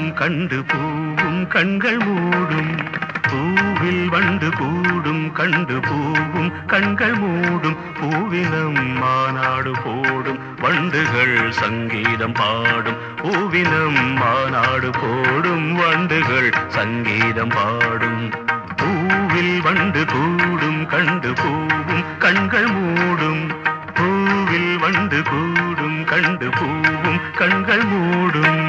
கூடும் கண்டு பூவும் கண்கள் மூடும் பூவில் வண்டு கூடும் கண்டு பூவும் கண்கள் மூடும் பூவினம் மாநாடு போடும் வண்டுகள் சங்கீதம் பாடும் பூவினம் மாநாடு போடும் வண்டுகள் சங்கீதம் பாடும் பூவில் வண்டு கூடும் கண்டு பூவும் கண்கள் மூடும் பூவில் வண்டு கூடும் கண்டு பூவும் கண்கள் மூடும்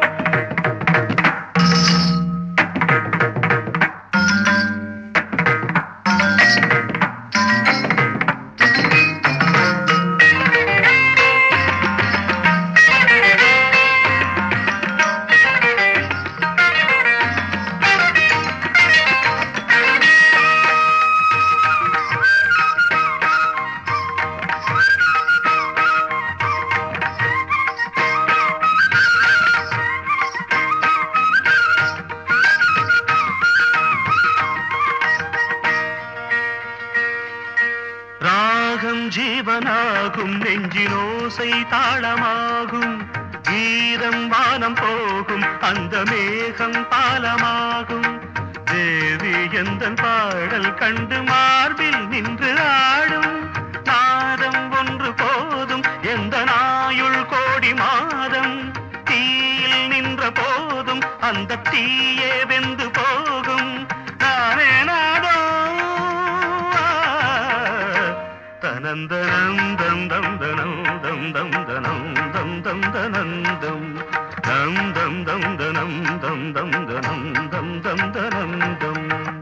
ராகம் ஜீவனாகும் நெஞ்சினோசை தாளமாகும் கீதம் வானம் போகும் அந்த மேகம் பாலமாகும் தேவி எந்த பாடல் கண்டு மார்பில் நின்று ஆடும் நாதம் ஒன்று போதும் எந்த நாயுள் கோடி மாதம் தீயில் நின்ற போதும் அந்த தீயே வெந்து போகும் நானே நாதம் தனந்தனம் தம் தம் தனம் தம் தம் தனம் தம் தம் தனந்தம் தம் தம் தம் தனம் தம் தம் தனம் தம் தம் தனந்தம்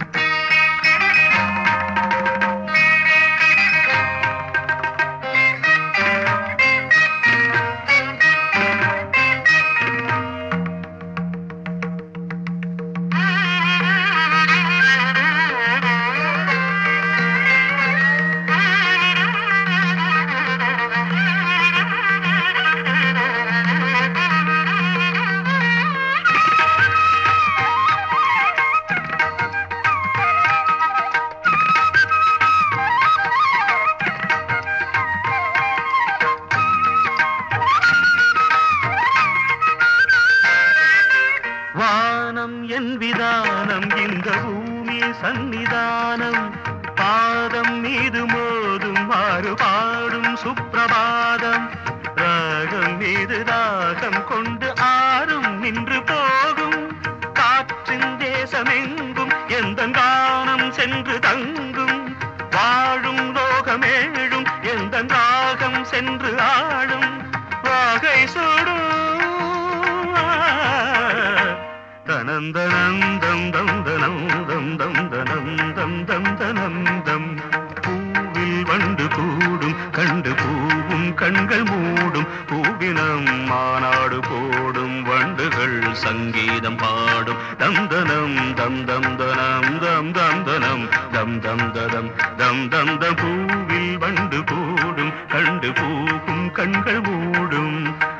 வானம் என் விதானம் இந்த பூமி சந்நிதானம் பாதம் மீது மோதும் மாறு பாடும் சுப்பிரபாதம் ராகம் மீது தாகம் கொண்டு ஆறும் நின்று போகும் காற்றின் தேசமெங்கும் எந்த கானம் சென்று தங்கும் வாழும் லோகமேழும் எந்த ராகம் சென்று ஆடும் வாகை சுடும் தனந்தனந்தம் தம் தனந்தம் தம் தனந்தம் தம் தனந்தம் பூவில் வண்டு கூடும் கண்டு பூவும் கண்கள் மூடும் பூவினம் மாநாடு போடும் வண்டுகள் சங்கீதம் பாடும் தம் தனம் தம் தம் தனம் தம் தம் தனம் தம் தம் ததம் தம் தம் தம் பூவில் வண்டு கூடும் கண்டு பூவும் கண்கள் மூடும்